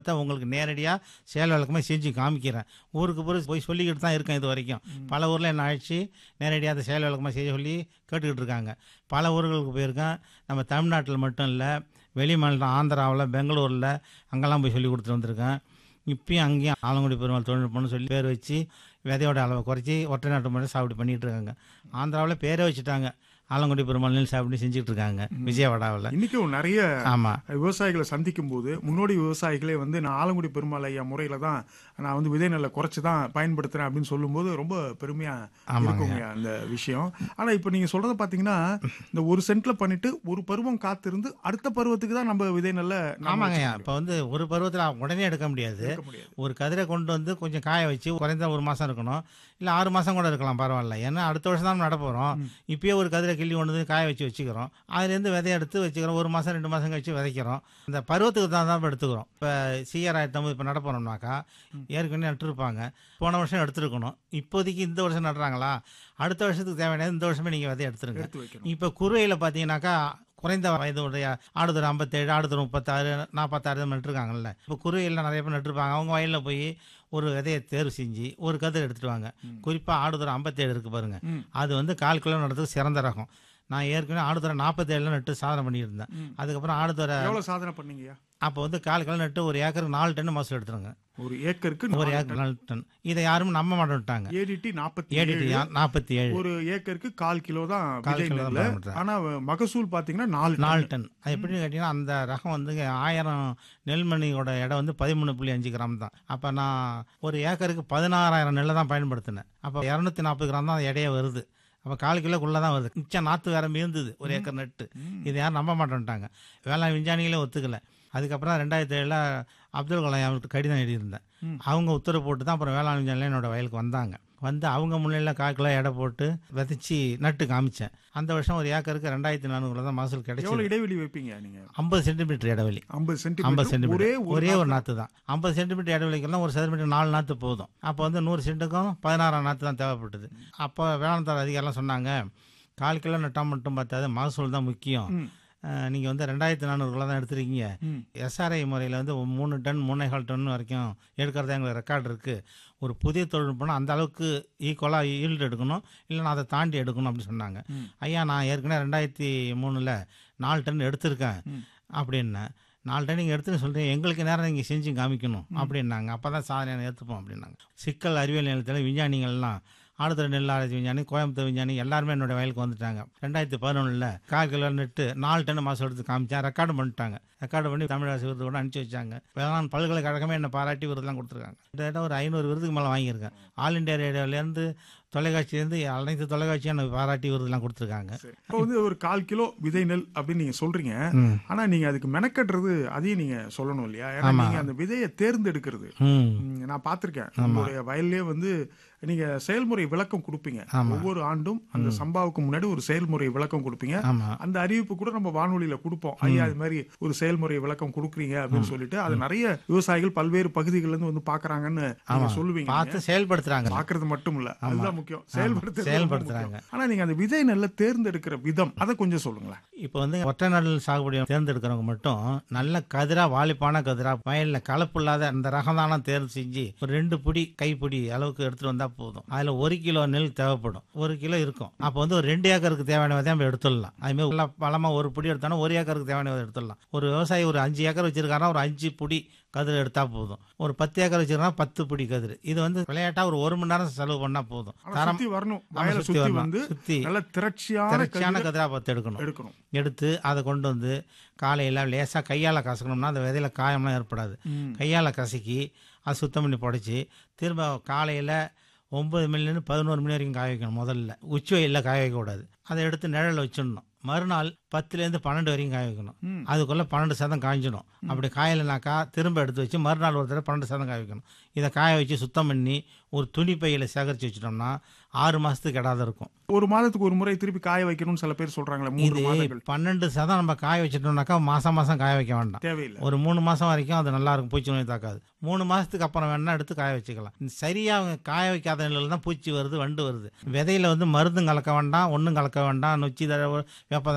தான் உங்களுக்கு நேரடியாக செயல் விளக்கமாக செஞ்சு காமிக்கிறேன் ஊருக்கு பூரா போய் சொல்லிக்கிட்டு தான் இருக்கேன் இது வரைக்கும் பல ஊரில் என்ன அழைச்சி நேரடியாக அதை செயல் விளக்கமாக செய்ய சொல்லி கேட்டுக்கிட்டு இருக்காங்க பல ஊர்களுக்கு போயிருக்கேன் நம்ம தமிழ்நாட்டில் மட்டும் இல்லை வெளி மாநிலம் ஆந்திராவில் பெங்களூரில் அங்கெல்லாம் போய் சொல்லி கொடுத்துட்டு வந்திருக்கேன் இப்பயும் அங்கேயும் ஆலங்குடி பெருமாள் தொழில்நுட்பம்னு சொல்லி பேர் வச்சு விதையோட அளவை குறைச்சி ஒற்றை நாட்டு மட்டும் சாப்பிட்டு பண்ணிட்டு இருக்காங்க ஆந்திராவில் பேரே வச்சுட்டாங்க ஆலங்குடி பெருமாள் நெல் சாப்பிட்டு செஞ்சுட்டு இருக்காங்க விஜயவாடாவில் இன்னைக்கும் நிறைய ஆமாம் விவசாயிகளை சந்திக்கும் போது முன்னோடி விவசாயிகளே வந்து நான் ஆலங்குடி பெருமாள் ஐயா முறையில தான் நான் வந்து விதை நெல்லை குறைச்சு தான் பயன்படுத்துறேன் அப்படின்னு சொல்லும்போது ரொம்ப பெருமையா ஆமாங்க. இருக்குங்க அந்த விஷயம் ஆனா இப்ப நீங்க சொல்றத பாத்தீங்கன்னா இந்த ஒரு சென்ட்ல பண்ணிட்டு ஒரு பருவம் காத்திருந்து அடுத்த பருவத்துக்கு தான் நம்ம விதை நெல்லை நாம ஆமாங்கய்யா வச்சுக்க இப்போ வந்து ஒரு பருவத்தில் உடனே எடுக்க முடியாது இருக்க முடியாது ஒரு கதிரை கொண்டு வந்து கொஞ்சம் காய வச்சு குறைந்த ஒரு மாதம் இருக்கணும் இல்லை ஆறு மாதம் கூட இருக்கலாம் பரவாயில்ல ஏன்னா அடுத்த வருஷம் தான் நட போகிறோம் இப்பயே ஒரு கதிரை கிள்ளி கொண்டு வந்து காய வச்சு வச்சுக்கிறோம் அதுலேருந்து விதைய எடுத்து வச்சுக்கிறோம் ஒரு மாதம் ரெண்டு மாதம் கழிச்சு விதைக்கிறோம் இந்த பருவத்துக்கு தான் தான் எடுத்துக்கிறோம் இப்போ சிஆர் ஆயிரத்தி இப்போ நட போகிறோம்னாக்கா ஏற்கனவே நட்டுருப்பாங்க போன வருஷம் எடுத்துருக்கணும் இப்போதைக்கு இந்த வருஷம் நடுறாங்களா அடுத்த வருஷத்துக்கு தேவையானது இந்த வருஷமே நீங்கள் விதைய எடுத்துருங்க எடுத்து வைக்கணும் இப்போ குருவையில் பார்த்தீங்கன்னாக்கா குறைந்த வயதுடைய ஆடுதர் ஐம்பத்தேழு ஆடுதர் முப்பத்தாறு நாற்பத்தாறு நட்டுருக்காங்கல்ல இப்போ குருவையில் நிறைய பேர் நட்டுருப்பாங்க அவங்க வயலில் போய் ஒரு விதையை தேர்வு செஞ்சு ஒரு கதிர் எடுத்துட்டு வாங்க குறிப்பாக ஆடுதுறை ஐம்பத்தேழு இருக்கு பாருங்க ம். அது வந்து கால் கிலோ நடுறதுக்கு சிறந்த ரகம் நான் ஏற்கனவே ஆடுதுறை நாற்பத்தேழுல நட்டு சாதனை பண்ணியிருந்தேன் ம். அதுக்கப்புறம் ஆடுதுறை எவ்வளவு சாதனை பண்ணீங்கய்யா அப்போ வந்து கால் கிலோ நட்டு ஒரு ஏக்கருக்கு நாலு டன் மசூல் எடுத்துருங்க ஒரு ஏக்கருக்கு ஒரு ஏக்கர் நாலு டன் இதை யாரும் நம்ப மாட்டேன்ட்டாங்க ஏடிடி நாற்பத்தி ஏடிடி நாற்பத்தி ஏழு ஒரு ஏக்கருக்கு கால் கிலோ தான் கால் விதை கிலோ தான் நெல்லு. பயன்படுத்துறேன். ஆனா மகசூல் பாத்தீங்கன்னா நாலு டன். நாலு டன் அது எப்படின்னு கேட்டிங்கன்னா அந்த ரகம் வந்து ஆயிரம் நெல்மணியோட எடை வந்து பதிமூணு புள்ளி அஞ்சு கிராம் தான் அப்போ நான் ஒரு ஏக்கருக்கு பதினாறாயிரம் நெல்லை தான் பயன்படுத்தினேன் அப்போ இரநூத்தி நாற்பது கிராம் தான் எடையே வருது அப்போ கால் கிலோக்குள்ளே தான் வருது மிச்சம் நாற்று வேற மீர்ந்தது ஒரு ஏக்கர் நட்டு இது யாரும் நம்ப மாட்டேன்ட்டாங்க வேளாண் விஞ்ஞானிகளே ஒத்துக்கல அதுக்கப்புறம் ரெண்டாயிரத்தி ஏழில் அப்துல் கலாம் அவருக்கு கடிதம் எழுதியிருந்தேன் ம். அவங்க உத்தரவு போட்டு தான் அப்புறம் வேளாண் விஞ்ஞானிகள் என்னோட வயலுக்கு வந்தாங்க வந்து அவங்க முன்னிலையில் கால் கிலோ எடை போட்டு விதைச்சி நட்டு காமிச்சேன் அந்த வருஷம் ஒரு ஏக்கருக்கு ரெண்டாயிரத்தி நானூறுல தான் மகசூல் எவ்வளவு கிடைச்சது இடைவெளி வைப்பீங்க நீங்க ஐம்பது சென்டிமீட்டர் இடைவெளி ஐம்பது ஐம்பது சென்டிமீட்டர் ஒரே சென்டிமீட்டர் ஒரே ஒரு நாற்று தான் ஐம்பது சென்டிமீட்டர் இடைவெளிக்கெல்லாம் ஒரு சென்டிமீட்டர் நாலு நாற்று போதும் அப்போ வந்து நூறு சென்ட்டுக்கும் பதினாறாம் நாற்று தான் தேவைப்பட்டது அப்போ வேளாண் துறை அதிகாரிலாம் சொன்னாங்க கால் கிலோ நட்டால் மட்டும் பார்த்தாது மகசூல் தான் முக்கியம் ம். நீங்கள் வந்து ரெண்டாயிரத்தி நானூறுக்குள்ள தான் எடுத்துருக்கீங்க ம். எஸ்ஆர்ஐ முறையில் வந்து ஒரு மூணு டன் மூணேகால் டன் வரைக்கும் எடுக்கிறதா எங்களுக்கு ரெக்கார்டு இருக்குது ஒரு புதிய தொழில்நுட்பம்னா அந்த அளவுக்கு ஈக்குவலாக ஈல்டு எடுக்கணும் இல்லைன்னா அதை தாண்டி எடுக்கணும் அப்படின்னு சொன்னாங்க ம். ஐயா நான் ஏற்கனவே ரெண்டாயிரத்தி மூணில் நாலு டன் எடுத்திருக்கேன் ம். அப்படின்னேன் நாலு டன் நீங்கள் எடுத்துன்னு சொல்கிறேன் எங்களுக்கு நேரம் நீங்கள் செஞ்சு காமிக்கணும் அப்படின்னாங்க அப்போ தான் சாதனை ஏற்றுப்போம் அப்படின்னாங்க சிக்கல் அறிவியல் நிலையத்தில் விஞ்ஞானிகள்லாம் ஆடுதுறை நெல் ஆராய்ச்சி விஞ்ஞானி கோயம்புத்தூர் விஞ்ஞானி எல்லாருமே என்னோட வயலுக்கு வந்துட்டாங்க ரெண்டாயிரத்தி பதினொன்றில் கால் கிலோ நட்டு நாலு டன் மாதம் எடுத்து காமிச்சேன் ரெக்கார்டு பண்ணிட்டாங்க ரெக்கார்டு பண்ணி தமிழரசு விருது கூட அனுப்பிச்சி வச்சாங்க வேளாண் பல்கலைக்கழகமே என்னை பாராட்டி விருதுலாம் கொடுத்துருக்காங்க கிட்டத்தட்ட ஒரு ஐநூறு விருதுக்கு மேலே வாங்கியிருக்கேன் ஆல் இண்டியா ரேடியோலேருந்து தொலைக்காட்சியிலேருந்து அனைத்து தொலைக்காட்சியும் எனக்கு பாராட்டி விருதுலாம் கொடுத்துருக்காங்க சரி. இப்போ வந்து ஒரு கால் கிலோ விதை நெல் அப்படின்னு நீங்க சொல்றீங்க ம் ஆனா நீங்க அதுக்கு மெனக்கட்டுறது அதையும் நீங்க சொல்லணும் இல்லையா ஏன்னா ஆமா. நீங்க அந்த விதையை தேர்ந்தெடுக்கிறது ம் ம், நான் பார்த்திருக்கேன் உங்களுடைய வயல்லே வந்து நீங்க செயல்முறை விளக்கம் கொடுப்பீங்க ஆமா. ஒவ்வொரு ஆண்டும் அந்த சம்பாவுக்கு முன்னாடி ஒரு செயல்முறை விளக்கம் கொடுப்பீங்க ஆமாம் அந்த அறிவிப்பு கூட நம்ம வானொலியில கொடுப்போம் ஐயா இது மாதிரி ஒரு செயல்முறை விளக்கம் கொடுக்குறீங்க அப்படின்னு சொல்லிட்டு அது நிறைய விவசாயிகள் பல்வேறு பகுதிகள்ல இருந்து வந்து பாக்குறாங்கன்னு நீங்க சொல்லுவீங்க பார்த்து செயல்படுத்துகிறாங்க பாக்குறது மட்டும் இல்ல அதுதான் முக்கியம் செயல்படுத்துறது ரொம்ப செயல்படுத்துறாங்க. முக்கியம். ஆனா நீங்க அந்த விதை நெல்லை தேர்ந்தெடுக்கிற விதம் அதை கொஞ்சம் சொல்லுங்களேன் இப்போ வந்து ஒற்றை நெல் சாகுபடி தேர்ந்தெடுக்கிறவங்க மட்டும் நல்ல கதிரா வாலிப்பான கதிரா வயலில் கலப்பு இல்லாத அந்த ரகம் தானே தேர்வு செஞ்சு ஒரு ரெண்டு பிடி கைப்பிடி அளவுக்கு எடுத்துட்டு வந்தா போதும் அதில் ஒரு கிலோ நெல் தேவைப்படும் ஒரு கிலோ இருக்கும் அப்போ வந்து ஒரு ரெண்டு ஏக்கருக்கு தேவையான விதை நம்ம எடுத்துடலாம் அதுமாதிரி நல்லா பழமாக ஒரு பிடி எடுத்தாலும் ஒரு ஏக்கருக்கு தேவையான விதை எடுத்துடலாம் ஒரு விவசாயி ஒரு அஞ்சு ஏக்கர் வச்சிருக்காருன்னா ஒரு அஞ்சு பிடி கதிர் எடுத்தா போதும் ஒரு பத்து ஏக்கர் வச்சிருக்காருன்னா பத்து பிடி கதிர் இது வந்து விளையாட்டா ஒரு ஒரு மணி நேரம் செலவு பண்ணா போதும் ஆனா தரம் சுத்தி வரணும் ஆமா, வயலை சுத்தி சுத்தி வரணும். வந்து சுத்தி நல்ல திரட்சியான திரட்சியான கதிரை கதிரா பார்த்து எடுக்கணும் எடுக்கணும் எடுத்து அதை கொண்டு வந்து காலையில் லேசாக கையால் கசக்கணும்னா அந்த விதையில காயம்லாம் ஏற்படாது ம். கையால் கசக்கி அதை சுத்தம் பண்ணி புடைச்சி திரும்ப காலையில் ஒம்பது மணிலேருந்து பதினோரு மணி வரைக்கும் காய வைக்கணும் முதல்ல உச்சி வெயிலில் காய வைக்கக்கூடாது அதை எடுத்து நிழலில் வச்சிடணும் மறுநாள் பத்துலேருந்து பன்னெண்டு வரைக்கும் காய வைக்கணும் ம். அதுக்குள்ளே பன்னெண்டு சதம் காய்ஞ்சிடும் அப்படி காயலைனாக்கா திரும்ப எடுத்து வச்சு மறுநாள் ஒரு தடவை பன்னெண்டு சதம் காய வைக்கணும் இதை காய வச்சு சுத்தம் பண்ணி ஒரு துணி பையில் சேகரித்து வச்சிட்டோம்னா ஆறு மாதத்துக்கு கெடாத இருக்கும் ஒரு மாதத்துக்கு ஒரு முறை திருப்பி காய வைக்கணும்னு சில பேர் சொல்றாங்களே மூன்று இது மாதங்கள் பன்னெண்டு சதம் நம்ம காய வச்சிட்டோம்னாக்கா மாசம் மாசம் காய வைக்க வேண்டாம் தேவையில்லை ஒரு மூணு மாசம் வரைக்கும் அது நல்லா இருக்கும் பூச்சி நோய் தாக்காது மூணு மாசத்துக்கு அப்புறம் வேணா எடுத்து காய வச்சுக்கலாம் இந்த சரியா அவங்க காய வைக்காத நிலையில தான் பூச்சி வருது வண்டு வருது விதையில வந்து மருந்தும் கலக்க வேண்டாம் ஒன்றும் கலக்க வேண்டாம் நொச்சி தழை வேப்பதெல்லாம் போடுங்க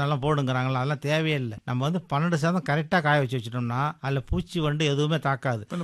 சதவீதங்கிறாங்களா அதெல்லாம் தேவையே இல்லை நம்ம வந்து பன்னெண்டு சதவீதம் கரெக்டாக காய வச்சு வச்சிட்டோம்னா அதில் பூச்சி வண்டு எதுவுமே தாக்காது